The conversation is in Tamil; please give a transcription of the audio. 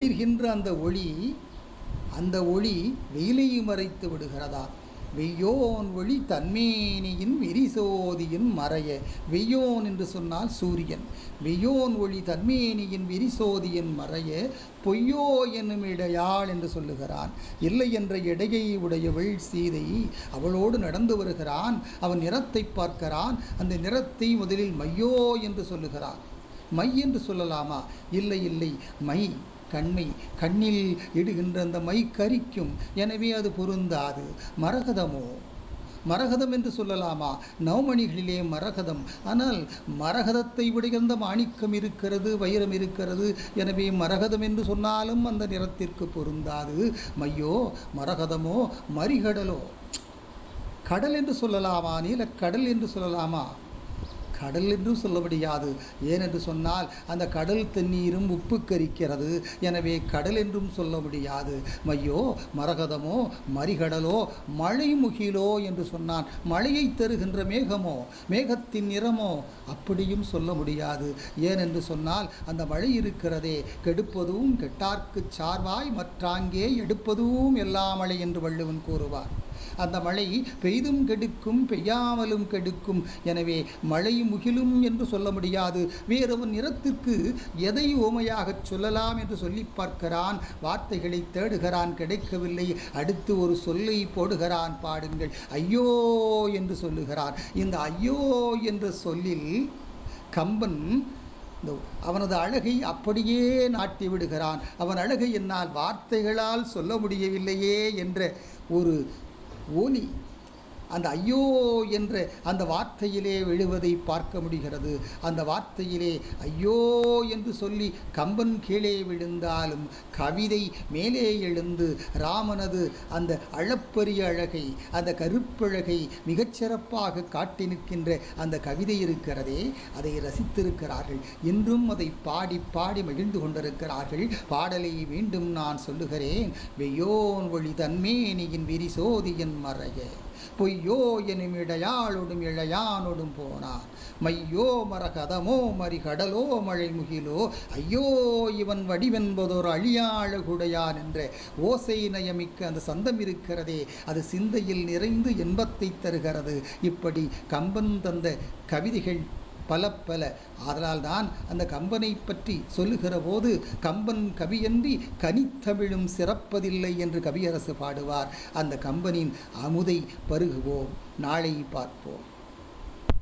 ஒளிர்கின்ற அந்த ஒளி அந்த ஒளி வெயிலை மறைத்து விடுகிறதா வெய்யோன் ஒளி தன்மேனியின் விரிசோதியின் மறைய வெய்யோன் என்று சொன்னால் சூரியன் வெய்யோன் ஒளி தன்மேனியின் விரிசோதியின் மறைய பொய்யோ என்னும் இடையாள் என்று சொல்லுகிறான் இல்லை என்ற இடையை உடையவள் சீதை அவளோடு நடந்து வருகிறான் அவன் நிறத்தை பார்க்கிறான் அந்த நிறத்தை முதலில் மையோ என்று சொல்லுகிறான் மை என்று சொல்லலாமா இல்லை இல்லை மை கண்மை கண்ணில் இடுகின்ற அந்த மை கரிக்கும் எனவே அது பொருந்தாது மரகதமோ மரகதம் என்று சொல்லலாமா நவமணிகளிலே மரகதம் ஆனால் மரகதத்தை விடுகின்ற மாணிக்கம் இருக்கிறது வைரம் இருக்கிறது எனவே மரகதம் என்று சொன்னாலும் அந்த நிறத்திற்கு பொருந்தாது மையோ மரகதமோ மரிகடலோ கடல் என்று சொல்லலாமா நீலக்கடல் என்று சொல்லலாமா கடல் என்றும் சொல்ல முடியாது ஏனென்று சொன்னால் அந்த கடல் தண்ணீரும் உப்பு கரிக்கிறது எனவே கடல் என்றும் சொல்ல முடியாது மையோ மரகதமோ மரிகடலோ மழை முகிலோ என்று சொன்னான் மழையை தருகின்ற மேகமோ மேகத்தின் நிறமோ அப்படியும் சொல்ல முடியாது ஏனென்று சொன்னால் அந்த மழை இருக்கிறதே கெடுப்பதும் கெட்டார்க்கு சார்வாய் மற்றாங்கே எடுப்பதும் எல்லா மழை என்று வள்ளுவன் கூறுவார் அந்த மழை பெய்தும் கெடுக்கும் பெய்யாமலும் கெடுக்கும் எனவே மழை முகிலும் என்று சொல்ல முடியாது வேறொரு நிறத்திற்கு எதை ஓமையாகச் சொல்லலாம் என்று சொல்லி பார்க்கிறான் வார்த்தைகளை தேடுகிறான் கிடைக்கவில்லை அடுத்து ஒரு சொல்லை போடுகிறான் பாடுங்கள் ஐயோ என்று சொல்லுகிறான் இந்த ஐயோ என்ற சொல்லில் கம்பன் இந்த அவனது அழகை அப்படியே நாட்டி விடுகிறான் அவன் அழகை என்னால் வார்த்தைகளால் சொல்ல முடியவில்லையே என்ற ஒரு ஒலி அந்த ஐயோ என்ற அந்த வார்த்தையிலே விழுவதை பார்க்க முடிகிறது அந்த வார்த்தையிலே ஐயோ என்று சொல்லி கம்பன் கீழே விழுந்தாலும் கவிதை மேலே எழுந்து ராமனது அந்த அளப்பரிய அழகை அந்த கருப்பழகை மிகச்சிறப்பாக காட்டி நிற்கின்ற அந்த கவிதை இருக்கிறதே அதை ரசித்திருக்கிறார்கள் இன்றும் அதை பாடி பாடி மகிழ்ந்து கொண்டிருக்கிறார்கள் பாடலை மீண்டும் நான் சொல்லுகிறேன் வெய்யோன் ஒளி தன்மேனியின் விரிசோதியன் மறைய பொய்யோ எனும் இடையாளொடும் இழையானொடும் போனான் மையோ மரகதமோ மறிகடலோ மழை முகிலோ ஐயோ இவன் வடிவென்பதோர் அழியாழகுடையான் என்ற ஓசை நயமிக்க அந்த சந்தம் இருக்கிறதே அது சிந்தையில் நிறைந்து இன்பத்தை தருகிறது இப்படி கம்பன் தந்த கவிதைகள் பல பல ஆதலால் தான் அந்த கம்பனை பற்றி சொல்லுகிற போது கம்பன் கவியன்றி கனித்தமிழும் சிறப்பதில்லை என்று கவியரசு பாடுவார் அந்த கம்பனின் அமுதை பருகுவோம் நாளை பார்ப்போம்